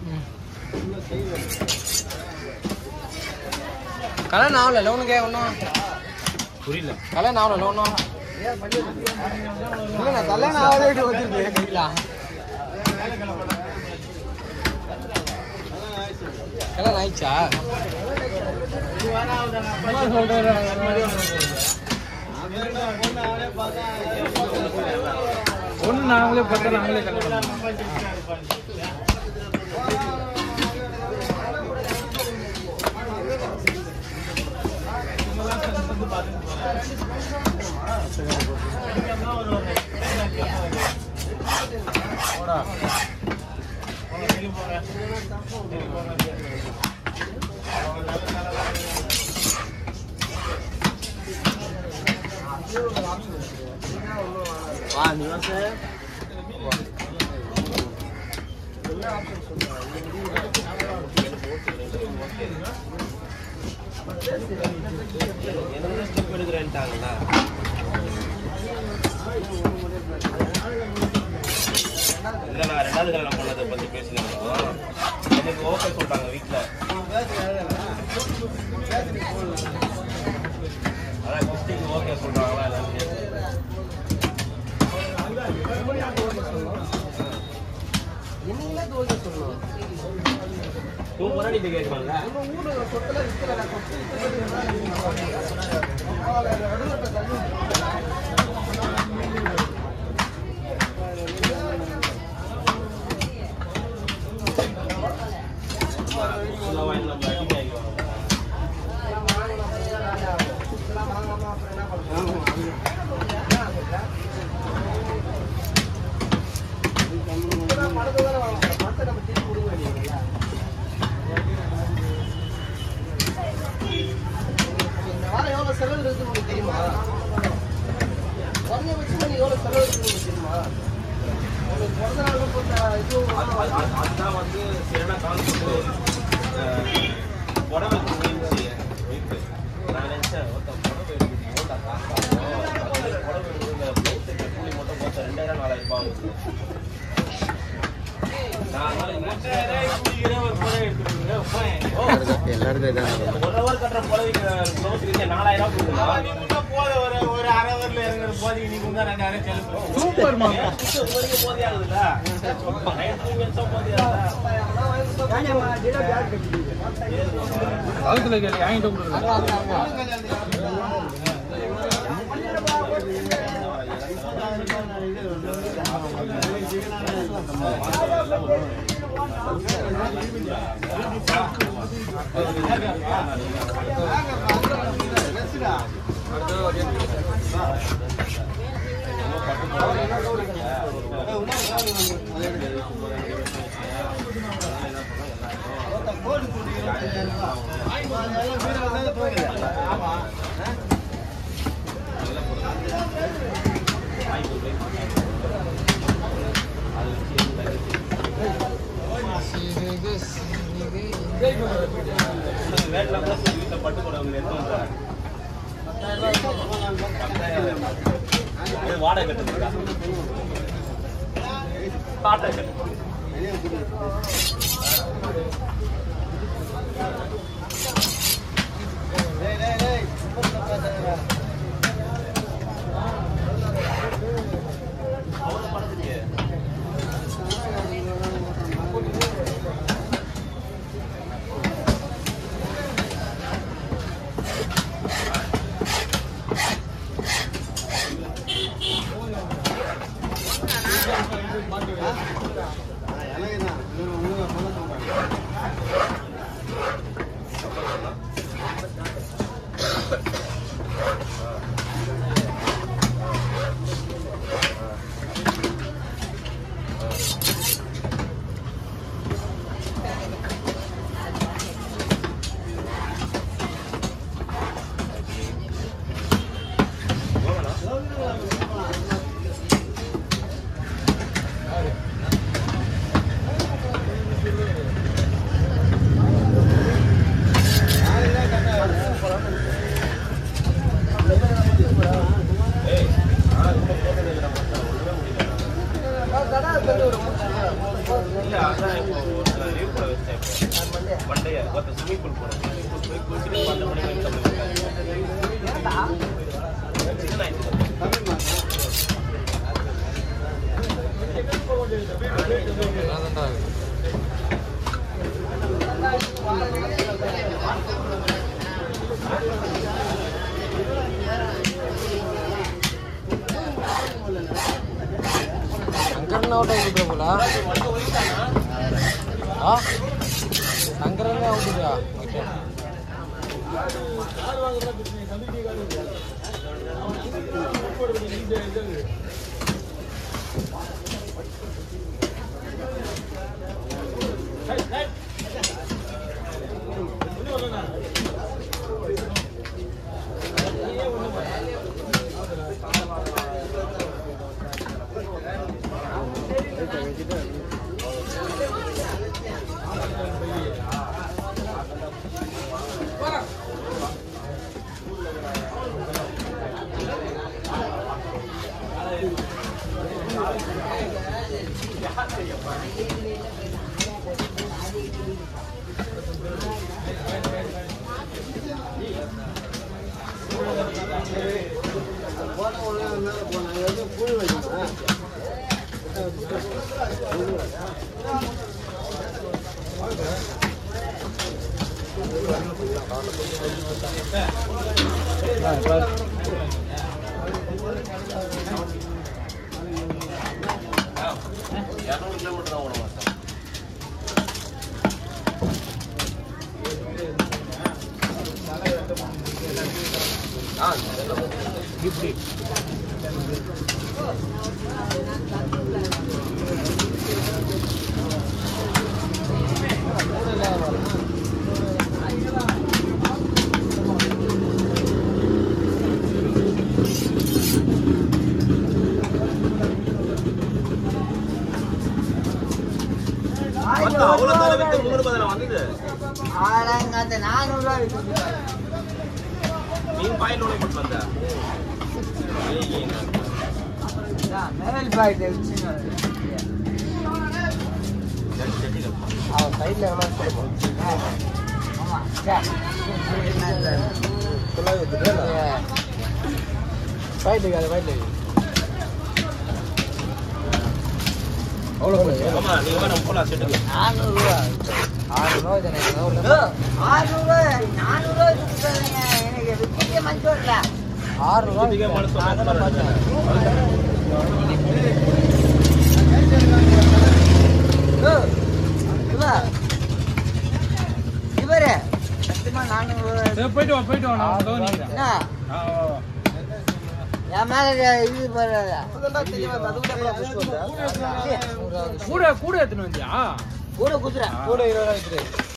கல்யாணம் ஆகல உனக்கு ஒன்றும் புரியல கல்யாணம் ஆகல ஒன்றும் இல்லை நான் கல்யாணம் ஆகாதே வச்சிருக்கேன் கையில் கல்யாணம் ஆயிடுச்சா ஒன்று நாங்களே பார்த்தா நாங்களே கல்யாணம் வா நிவாச ஸ்டெப் எடுக்கிறேன்ட்டாங்களா இல்லை நான் ரெண்டாவது கல்யாணம் பண்ணதை பற்றி பேசினோம் எனக்கு ஓகே சொல்லிட்டாங்க வீட்டில் அதான் கிறிஸ்டிக்கு ஓகே சொல்கிறாங்களா என்னன்னு கேட்டு என்ன தோல்வி சொல்லணும் உன் முன்னாடி நீ கேட்கலாம்ல சும்மாவா இல்லை, நம்ம அடிமையாகிடுவாங்க. இந்த வாரம் எவ்வளவு செலவு இருக்குன்னு உங்களுக்கு தெரியுமா குறைஞ்சபட்சம் நீ எவ்வளவு செலவு இருக்குன்னு உங்களுக்கு தெரியுமா உங்களுக்கு பிறந்த நாள் போட்ட இது அது- அது- அது- அதுதான் வந்து சரியான கான்செப்ட் புடவை இருந்துச்சு வீட்டு நான் நினைச்சேன் ஒருத்தன் புடவை எடுக்குது ஓண்டா காசு ஆகும். அது புடவை எடுக்குது இந்த ப்ளவுஸ் தைக்கிற கூலி மட்டும் மொத்தம் ரெண்டாயிரம் நாலாயிரம் ரூபாய் ஆகுது நான் அதனால யோசிச்சேன், ஒரு புடவை எடுத்துருக்கீங்க ஓ எல்லாருக்கும் இதான் ஒரு ஹவர் கட்டுற புடவைக்கு ப்ளவுஸுக்கு நாலாயிரம் ரூபாய் கொடுக்குறா சூப்பர் போதே ஆகுதுல்ல நைட் தூங்கி வச்சா போதே ஆகுதா கழுத்துல கேள்வி வாங்கிட்டு கொடுக்குறேன் வேட்ல கூட வீட்டுல பட்டு போடுவாங்க எடுத்து வந்துடுறாங்க. பத்தாயிரம். இது வாடகை கட்டுறதுக்கா? வாடகை கட்டு. அவ்வளவு பணத்துக்கு. எனக்கு தான் மண்டே ஒருத்தர் ஸ்விமிங் பூல் போகிறேன் ஸ்விமிங் பூல் போய் குளிச்சுட்டு பன்னெண்டு மணி வரைக்கும் தமிழ் சின்ன ஆயிடுச்சு ಶಂಕರನ ಔಟ್ ಆಗಿಬಿಟ್ರಲ್ಲ ಆ ಶಂಕರನೇ ಔಟಿದ್ಯಾ ಓಕೆ இரநூறு கிலோமீட்டர் தான் ஓட மாட்டேன் ஆ இப்படி மொத்தம் அவ்வளோ தானே வித்து மூணு பதினா வந்தது அந்த நானூறுரூவா விற்று நீ பாயில் நோய் போட்டு வந்த ஏய், மேல் பாக்கெட் வச்சு ஜட்டி ஜட்டி கட்டலாம். அவன் சைடில் எவ்வளோ கொடுப்போம் ஆமா ஃபுல்லாக வித்துட்டு சைடுக்கு அது சைடில் அவ்வளோ போச்சு ஆமா நீங்க வா, நம்ம போலாம் செட்டுக்கு நானூறுரூவா ஆறுரூவா இது எனக்கு உள்ள ஆறுநூறுவா நானூறுரூவா கொடுத்தாங்க எனக்கு விற்க மனசு வரல ஆறுரூவா இதுக்கே மனசு வராது. அதெல்லாம் பார்த்தேன் இவரு சத்தியமா நானூறுரூவா சரி, போயிட்டு வா போயிட்டு வா நான் கவனிக்கிறேன் என்ன ஆ, வா, வா. என் மேல இது போடுறதா கூட கூட எடுத்துன்னு வந்தியா கூட குத்துறேன் கூட இருபது ரூபா வித்துரு